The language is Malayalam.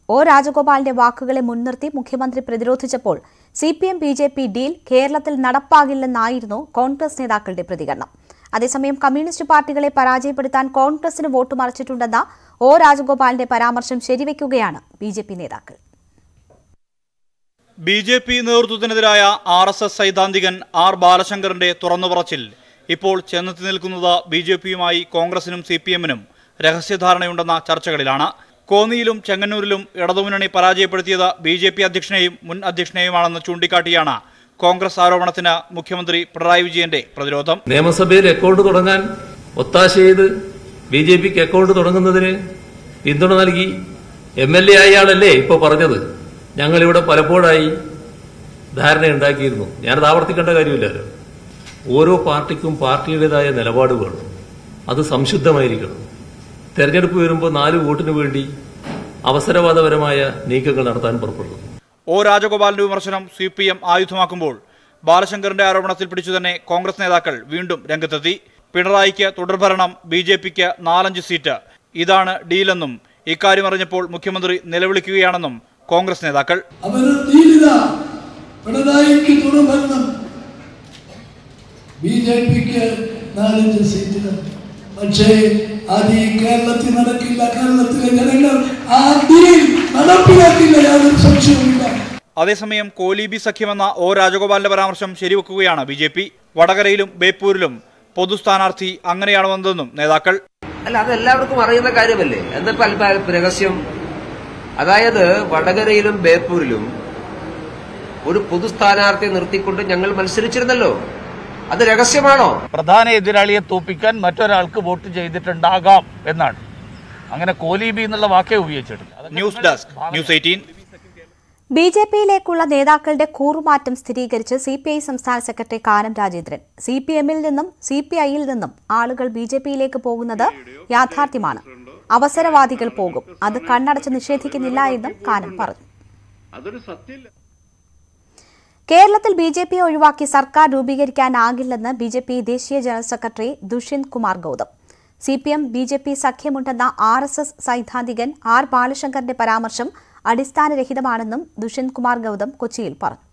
ഒ രാജഗോപാലിന്റെ വാക്കുകളെ മുൻനിർത്തി മുഖ്യമന്ത്രി പ്രതിരോധിച്ചപ്പോൾ C P M B J P deal കേരളത്തിൽ നടപ്പാകില്ലെന്നായിരുന്നു കോൺഗ്രസ് നേതാക്കളുടെ പ്രതികരണം അതേസമയം കമ്മ്യൂണിസ്റ്റ് പാർട്ടികളെ പരാജയപ്പെടുത്താൻ കോൺഗ്രസിന് വോട്ട് മറിച്ചിട്ടുണ്ടെന്ന ഒ രാജഗോപാലിന്റെ പരാമർശം ശരിവയ്ക്കുകയാണ് ബി ജെ പി നേതാക്കൾ ബി ജെ പി നേതൃത്വത്തിനെതിരായ ആർ എസ് എസ് സൈദ്ധാന്തികൻ ആർ ബാലശങ്കറിന്റെ തുറന്നുപറച്ചിൽ ഇപ്പോൾ ചെന്നെത്തി നിൽക്കുന്നത് ബി ജെ പിയുമായി കോൺഗ്രസിനും സി പി എമ്മിനും രഹസ്യധാരണയുണ്ടെന്ന ചർച്ചകളിലാണ് കോന്നിയിലും ചെങ്ങന്നൂരിലും ഇടതുമുന്നണി പരാജയപ്പെടുത്തിയത് ബി ജെ പി അധ്യക്ഷനെയും മുൻ അധ്യക്ഷനെയുമാണെന്ന് ചൂണ്ടിക്കാട്ടിയാണ് കോൺഗ്രസ് ആരോപണത്തിന് മുഖ്യമന്ത്രി പിണറായി വിജയന്റെ പ്രതിരോധം നിയമസഭയിൽ അക്കൗണ്ട് തുടങ്ങാൻ ഒത്താശ ചെയ്ത് ബി ജെ പിക്ക് അക്കൗണ്ട് തുടങ്ങുന്നതിന് പിന്തുണ നൽകി എം എൽ എ ആയാളല്ലേ ഇപ്പൊ പറഞ്ഞത് ഞങ്ങളിവിടെ പലപ്പോഴായി ധാരണയുണ്ടാക്കിയിരുന്നു ഞാനത് ആവർത്തിക്കേണ്ട കാര്യമില്ലല്ലോ ഓരോ പാർട്ടിക്കും പാർട്ടിയുടേതായ നിലപാട് വേണം അത് സംശുദ്ധമായിരിക്കണം തെരഞ്ഞെടുപ്പ് വരുമ്പോൾ നാല് വോട്ടിന് വേണ്ടി അവസരവാദപരമായ നീക്കങ്ങൾ നടത്താൻ പുറപ്പെടുന്നു ഒ രാജഗോപാലിന്റെ വിമർശനം സി പി എം ആയുധമാക്കുമ്പോൾ ബാലശങ്കറിന്റെ ആരോപണത്തിൽ പിടിച്ചു തന്നെ കോൺഗ്രസ് നേതാക്കൾ വീണ്ടും രംഗത്തെത്തി പിണറായിക്ക് തുടർഭരണം ബി ജെ പിക്ക് നാലഞ്ച് സീറ്റ് ഇതാണ് ഡീലെന്നും ഇക്കാര്യം അറിഞ്ഞപ്പോൾ മുഖ്യമന്ത്രി നിലവിളിക്കുകയാണെന്നും കോൺഗ്രസ് നേതാക്കൾ അവര് തീരിത പിണറായിക്ക് തുടർഭരണം ബി ജെ പിക്ക് നാലഞ്ച് സീറ്റുകൾ പക്ഷേ അത് ഈ കേരളത്തിൽ നടക്കില്ല കേരളത്തിലെ ജനങ്ങൾ ആ ഡീൽ നടപ്പിലാക്കില്ല യാതൊരു സംശയവുമില്ല അതേസമയം കോലീബി സഖ്യമെന്ന ഒ രാജഗോപാലിന്റെ പരാമർശം ശരിവെക്കുകയാണ് ബി ജെ പി വടകരയിലും ബേപ്പൂരിലും പൊതു സ്ഥാനാർത്ഥി അങ്ങനെയാണ് വന്നതെന്നും നേതാക്കൾ അല്ല അത് എല്ലാവർക്കും അറിയുന്ന കാര്യമല്ലേ എന്നിട്ട് അല്പ അല്പ രഹസ്യം അതായത് വടകരയിലും ബേപ്പൂരിലും ഒരു പൊതു സ്ഥാനാർത്ഥിയെ നിർത്തിക്കൊണ്ട് ഞങ്ങൾ മത്സരിച്ചിരുന്നല്ലോ അത് രഹസ്യമാണോ പ്രധാന എതിരാളിയെ തോപ്പിക്കാൻ മറ്റൊരാൾക്ക് വോട്ട് ചെയ്തിട്ടുണ്ടാകാം എന്നാണ് അങ്ങനെ കോലീബി എന്നുള്ള വാക്കേ ഉപയോഗിച്ചിട്ടില്ല അതൊക്കെ news desk news eighteen B J പിയിലേക്കുള്ള നേതാക്കളുടെ കൂറുമാറ്റം സ്ഥിരീകരിച്ച് സി പി ഐ സംസ്ഥാന സെക്രട്ടറി കാനം രാജേന്ദ്രൻ സി പി എമ്മിൽ നിന്നും സി പി ഐയിൽ നിന്നും ആളുകൾ ബി ജെ പിയിലേക്ക് പോകുന്നത് യാഥാർത്ഥ്യമാണ് അവസരവാദികൾ പോകും അത് കണ്ണടച്ച് നിഷേധിക്കുന്നില്ല എന്നും കാനം പറഞ്ഞു കേരളത്തിൽ ബി ജെ പി ഒഴിവാക്കി സർക്കാർ രൂപീകരിക്കാനാകില്ലെന്ന് ബി ജെ പി ദേശീയ general secretary Dushyant Kumar Gautam C P M B J P സഖ്യമുണ്ടെന്ന ആർ എസ് എസ് സൈദ്ധാന്തികൻ ആർ ബാലശങ്കറിന്റെ പരാമർശം അടിസ്ഥാനരഹിതമാണെന്നും ദുഷ്യന്ത് കുമാർ ഗൌതം കൊച്ചിയിൽ പറഞ്ഞു